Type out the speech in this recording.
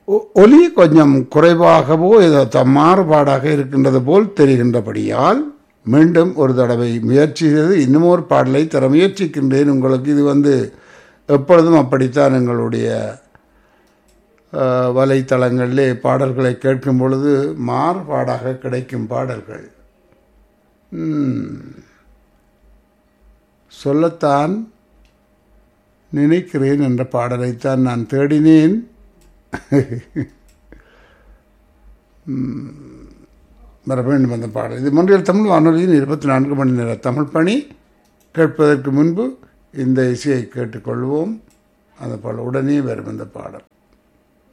ஒ- ஒலி கொஞ்சம் குறைவாகவோ ஏதோ த- மாறுபாடாக இருக்கின்றது போல் தெரிகின்றபடியால் மீண்டும் ஒரு தடவை முயற்சி செய்து இன்னும் ஒரு பாடலை தர முயற்சிக்கின்றேன் உங்களுக்கு இது வந்து எப்பொழுதும் அப்படித்தான் எங்களுடைய அஹ், வலைத்தளங்களிலே பாடல்களை கேட்கும் பொழுது மாறுபாடாக கிடைக்கும் பாடல்கள் ம். சொல்லத்தான் நினைக்கிறேன் என்ற பாடலைத்தான் நான் தேடினேன் ம், வர வேண்டும் அந்த பாடல் இது மொன்றியல் தமிழ் வானொலியின் இருபத்தி நான்கு மணி நேர தமிழ் பணி கேட்பதற்கு முன்பு இந்த இசையை கேட்டுக்கொள்வோம் அந்த பாடல் உடனே வரும் இந்த பாடல்